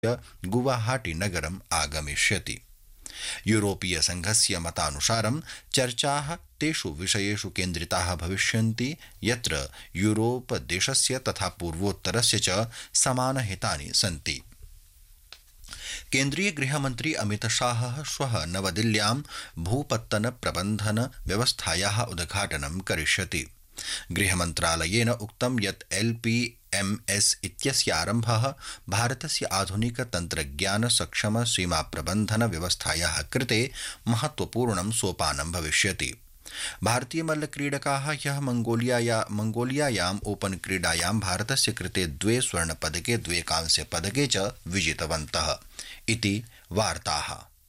गुवाहाटी नगरम् आगमिष्यति यूरोपीय संघस्य मतानुसारं चर्चाः तेषु विषयेषु केन्द्रिताः भविष्यन्ति यत्र यूरोप देशस्य तथा पूर्वोत्तरस्य च समानहितानि सन्ति केन्द्रीय गृहमन्त्री अमितशाहः श्वः नवदिल्ल्यां भूपत्तन प्रबन्धन व्यवस्थायाः उद्घाटनं करिष्यति गृहमन्त्रालयेन उक्तं यत् एल्पीएमएस् इत्यस्य आरम्भः भारतस्य आधुनिक तन्त्रज्ञान सक्षम सीमा प्रबन्धन व्यवस्थायाः कृते महत्वपूर्णं सोपानं भविष्यति भारतीय मल्लक्रीडकाः ह्यः मंगोलियाया मंगोलियायाम् ओपन क्रीडायां भारतस्य कृते द्वे स्वर्णपदके द्वे कांस्यपदके च विजितवन्तः इति वार्ताः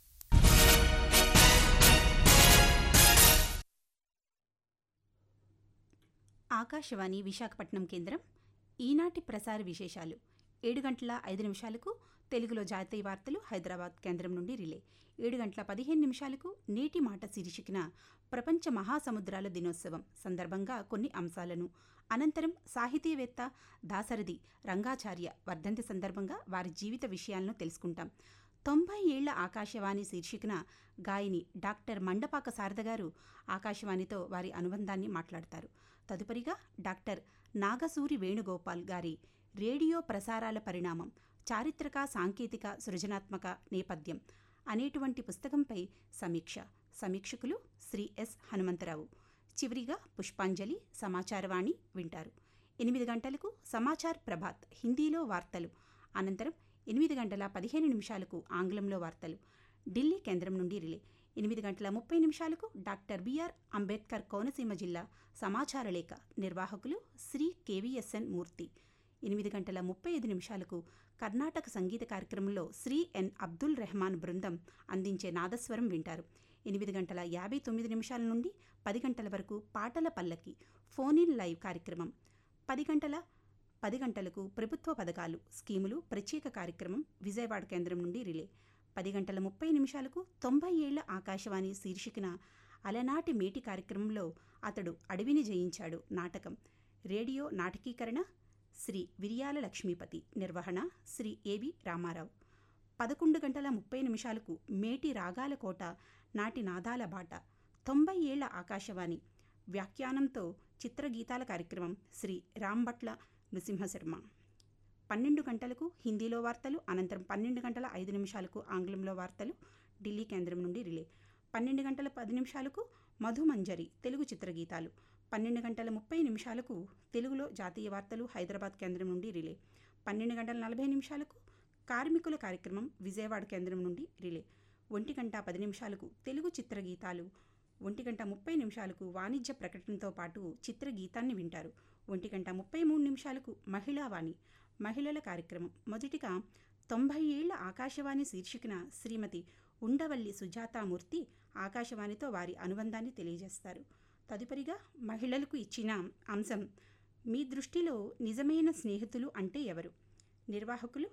ఆకాశవాణి విశాఖపట్నం కేంద్రం ఈనాటి ప్రసార విశేషాలు ఏడు గంటల ఐదు నిమిషాలకు తెలుగులో జాతీయ వార్తలు హైదరాబాద్ కేంద్రం నుండి రిలే ఏడు గంటల పదిహేను నిమిషాలకు నేటి మాట శీర్షికన ప్రపంచ మహాసముద్రాల దినోత్సవం సందర్భంగా కొన్ని అంశాలను అనంతరం సాహితీవేత్త దాసరథి రంగాచార్య వర్ధంతి సందర్భంగా వారి జీవిత విషయాలను తెలుసుకుంటాం తొంభై ఏళ్ల ఆకాశవాణి శీర్షికన గాయని డాక్టర్ మండపాక శారద గారు ఆకాశవాణితో వారి అనుబంధాన్ని మాట్లాడతారు తదుపరిగా డాక్టర్ నాగసూరి వేణుగోపాల్ గారి రేడియో ప్రసారాల పరిణామం చారిత్రక సాంకేతిక సృజనాత్మక నేపథ్యం అనేటువంటి పుస్తకంపై సమీక్ష సమీక్షకులు శ్రీ ఎస్ హనుమంతరావు చివరిగా పుష్పాంజలి సమాచారవాణి వింటారు ఎనిమిది గంటలకు సమాచార్ ప్రభాత్ హిందీలో వార్తలు అనంతరం ఎనిమిది గంటల పదిహేను నిమిషాలకు ఆంగ్లంలో వార్తలు ఢిల్లీ కేంద్రం నుండి రిలే ఎనిమిది గంటల ముప్పై నిమిషాలకు డాక్టర్ బిఆర్ అంబేద్కర్ కోనసీమ జిల్లా సమాచార లేఖ నిర్వాహకులు శ్రీ కేవీఎస్ఎన్ మూర్తి ఎనిమిది గంటల ముప్పై ఐదు నిమిషాలకు కర్ణాటక సంగీత కార్యక్రమంలో శ్రీ ఎన్ అబ్దుల్ రెహమాన్ బృందం అందించే నాదస్వరం వింటారు ఎనిమిది గంటల యాభై తొమ్మిది నిమిషాల నుండి పది గంటల వరకు పాటల పల్లకి ఫోన్ ఇన్ లైవ్ కార్యక్రమం పది గంటల పది గంటలకు ప్రభుత్వ పథకాలు స్కీములు ప్రత్యేక కార్యక్రమం విజయవాడ కేంద్రం నుండి రిలే పది గంటల ముప్పై నిమిషాలకు తొంభై ఏళ్ల ఆకాశవాణి శీర్షికన అలనాటి మేటి కార్యక్రమంలో అతడు అడవిని జయించాడు నాటకం రేడియో నాటకీకరణ శ్రీ విరియాల లక్ష్మీపతి నిర్వహణ శ్రీ ఏవి రామారావు పదకొండు గంటల ముప్పై నిమిషాలకు మేటి రాగాల కోట నాటి నాదాల బాట తొంభై ఏళ్ల ఆకాశవాణి వ్యాఖ్యానంతో చిత్రగీతాల కార్యక్రమం శ్రీ రాంభట్ల నృసింహశర్మ పన్నెండు గంటలకు హిందీలో వార్తలు అనంతరం పన్నెండు గంటల ఐదు నిమిషాలకు ఆంగ్లంలో వార్తలు ఢిల్లీ కేంద్రం నుండి రిలే పన్నెండు గంటల పది నిమిషాలకు మధుమంజరి తెలుగు చిత్రగీతాలు పన్నెండు గంటల ముప్పై నిమిషాలకు తెలుగులో జాతీయ వార్తలు హైదరాబాద్ కేంద్రం నుండి రిలే పన్నెండు గంటల నలభై నిమిషాలకు కార్మికుల కార్యక్రమం విజయవాడ కేంద్రం నుండి రిలే ఒంటి గంట పది నిమిషాలకు తెలుగు చిత్రగీతాలు ఒంటి గంట ముప్పై నిమిషాలకు వాణిజ్య ప్రకటనతో పాటు చిత్రగీతాన్ని వింటారు ఒంటి గంట ముప్పై మూడు నిమిషాలకు మహిళావాణి మహిళల కార్యక్రమం మొదటిగా తొంభై ఏళ్ల ఆకాశవాణి శీర్షికన శ్రీమతి ఉండవల్లి సుజాతామూర్తి ఆకాశవాణితో వారి అనుబంధాన్ని తెలియజేస్తారు తదుపరిగా మహిళలకు ఇచ్చిన అంశం మీ దృష్టిలో నిజమైన స్నేహితులు అంటే ఎవరు నిర్వాహకులు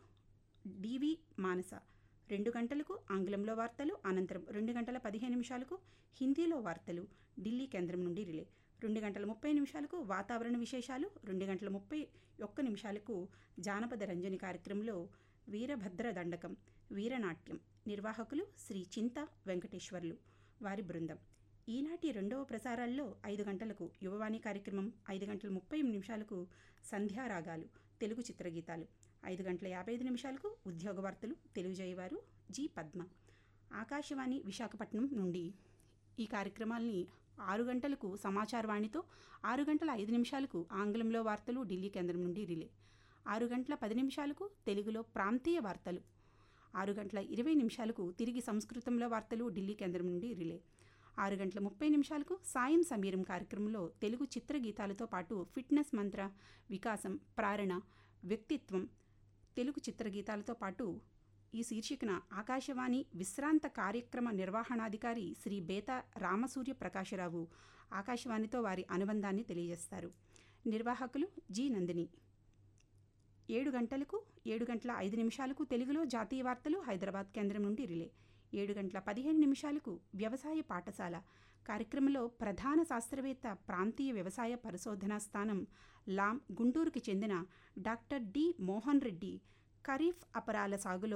డివి మానస రెండు గంటలకు ఆంగ్లంలో వార్తలు అనంతరం రెండు గంటల పదిహేను నిమిషాలకు హిందీలో వార్తలు ఢిల్లీ కేంద్రం నుండి రిలే రెండు గంటల ముప్పై నిమిషాలకు వాతావరణ విశేషాలు రెండు గంటల ముప్పై ఒక్క నిమిషాలకు జానపద రంజని కార్యక్రమంలో వీరభద్ర దండకం వీరనాట్యం నిర్వాహకులు శ్రీ చింత వెంకటేశ్వర్లు వారి బృందం ఈనాటి రెండవ ప్రసారాల్లో ఐదు గంటలకు యువవాణి కార్యక్రమం ఐదు గంటల ముప్పై నిమిషాలకు సంధ్యారాగాలు తెలుగు చిత్రగీతాలు ఐదు గంటల యాభై ఐదు నిమిషాలకు ఉద్యోగ వార్తలు తెలియజేయవారు జి పద్మ ఆకాశవాణి విశాఖపట్నం నుండి ఈ కార్యక్రమాల్ని ఆరు గంటలకు సమాచారవాణితో ఆరు గంటల ఐదు నిమిషాలకు ఆంగ్లంలో వార్తలు ఢిల్లీ కేంద్రం నుండి రిలే ఆరు గంటల పది నిమిషాలకు తెలుగులో ప్రాంతీయ వార్తలు ఆరు గంటల ఇరవై నిమిషాలకు తిరిగి సంస్కృతంలో వార్తలు ఢిల్లీ కేంద్రం నుండి రిలే ఆరు గంటల ముప్పై నిమిషాలకు సాయం సమీరం కార్యక్రమంలో తెలుగు చిత్రగీతాలతో పాటు ఫిట్నెస్ మంత్ర వికాసం ప్రేరణ వ్యక్తిత్వం తెలుగు చిత్రగీతాలతో పాటు ఈ శీర్షికన ఆకాశవాణి విశ్రాంత కార్యక్రమ నిర్వహణాధికారి శ్రీ బేత రామసూర్య ప్రకాశరావు ఆకాశవాణితో వారి అనుబంధాన్ని తెలియజేస్తారు నిర్వాహకులు జి నందిని ఏడు గంటలకు ఏడు గంటల ఐదు నిమిషాలకు తెలుగులో జాతీయ వార్తలు హైదరాబాద్ కేంద్రం నుండి రిలే ఏడు గంటల పదిహేను నిమిషాలకు వ్యవసాయ పాఠశాల కార్యక్రమంలో ప్రధాన శాస్త్రవేత్త ప్రాంతీయ వ్యవసాయ పరిశోధనా స్థానం లాం గుంటూరుకి చెందిన డాక్టర్ డి మోహన్ రెడ్డి ఖరీఫ్ అపరాల సాగులో